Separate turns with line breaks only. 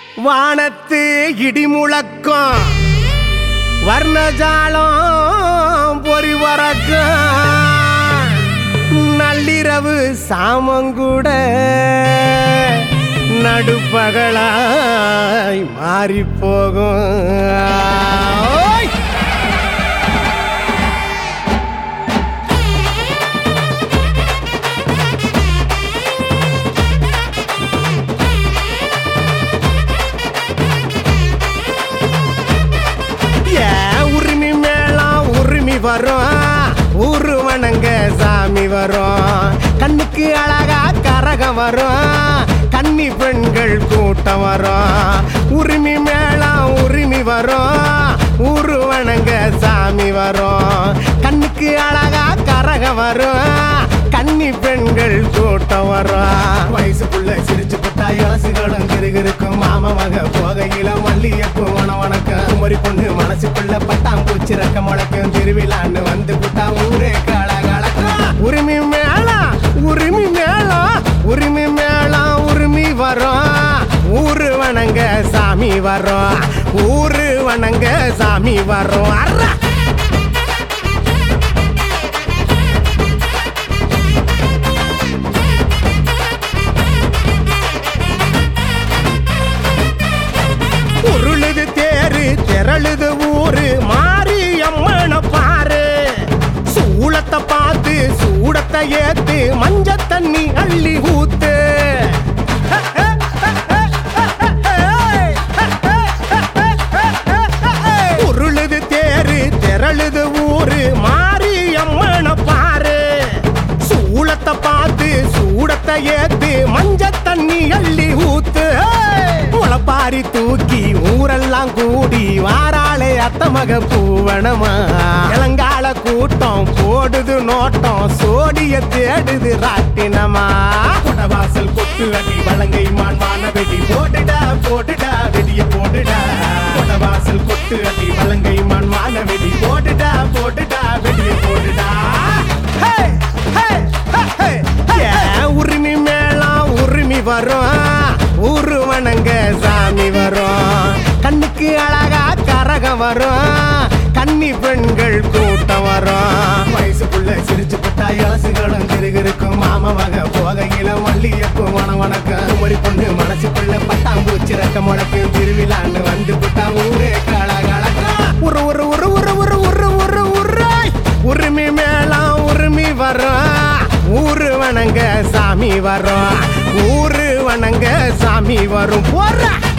வானத்து இடிமுழக்கம் வர்ணஜாலம் பொறி வரக்கம் நள்ளிரவு சாமங்கூட நடுப்பகலாய் மாறி போகும் ஓய்! ஏன் உரிமை மேளம் உரிமை வரும் ஊரு வணங்க சாமி வரும் கண்ணுக்கு அழகா கரகம் வரும் கன்னி பெண்கள் கூட்டம் வரும் உரிமை மேளம் உரிமை வரும் ஊரு வணங்க சாமி வரும் கண்ணுக்கு அழகா கரகம் வரும் கன்னி பெண்கள் கூட்டம் வரும் வயசுக்குள்ள சிரிச்சு புட்டா இளசுகளும் கிருகிருக்கும் மாம மக போகையில மல்லியப்பு வன வணக்கம் குமரி பொண்ணு மனசுக்குள்ள பட்டாம்பூச்சி ரக்க முளைக்கும் திருவிழான்னு வந்து புட்டா ஊரே கால உரிமை மேளம் உரிமை மேளம் உரிமை மேளம் உரிமை வரும் ஊரு வணங்க சாமி வரும் ஊரு வணங்க சாமி வரும் அர்ரா உருளுது தேரு திரளுது ஊரு மாறி அம்மன பாரு சூளத்தை பார்த்து சூடத்தை ஏத்து மஞ்ச தண்ணி அள்ளி ஊத்து உருளுது தேரு திரளுது ஊரு மாறி அம்மன பாரு சூளத்தை பார்த்து சூடத்தை ஏத்து மஞ்ச தண்ணி அள்ளி ஊத்து முளப்பாரி தூக்கி ஊரெல்லாம் கூடி வாராளே அத்த மக பூவனமா இளங்கால கூட்டம் போடுது நோட்டம் சோடிய தேடுது ராட்டினமா குடவாசல் கொட்டு அடி வலங்கை மான் மான வெடி போட்டுடா போட்டுடா வெடிய போட்டுடா குடவாசல் கொட்டு அடி வலங்கை மான் மான வெடி போட்டுடா போட்டுடா வெடிய போட்டுடா ஹே ஹே ஹே ஹே உரிமை மேளம் உரிமை வரும் ஊரு வணங்க சாமி வரும் கண்ணுக்கு அழகா கரகம் வரும் கன்னி பெண்கள் கூட்டம் வரும் வயசுக்குள்ள சிரிச்சு பட்டா இளசுகளும் கிருகிருக்கும் மாம மக போகையில மல்லியப்பு வன வணக்கம் குமரி பொண்ணு மனசுக்குள்ள பட்டாம்பூச்சி ரக்க முழக்கும் திருவிழான்னு வந்து புட்டா ஊரே கால உரு உரு உரு உரு உரு உரு உரு உருய் உரிமை மேளம் உரிமை வரும் ஊரு வணங்க சாமி வரும் ஊரு வணங்க சாமி வரும் போற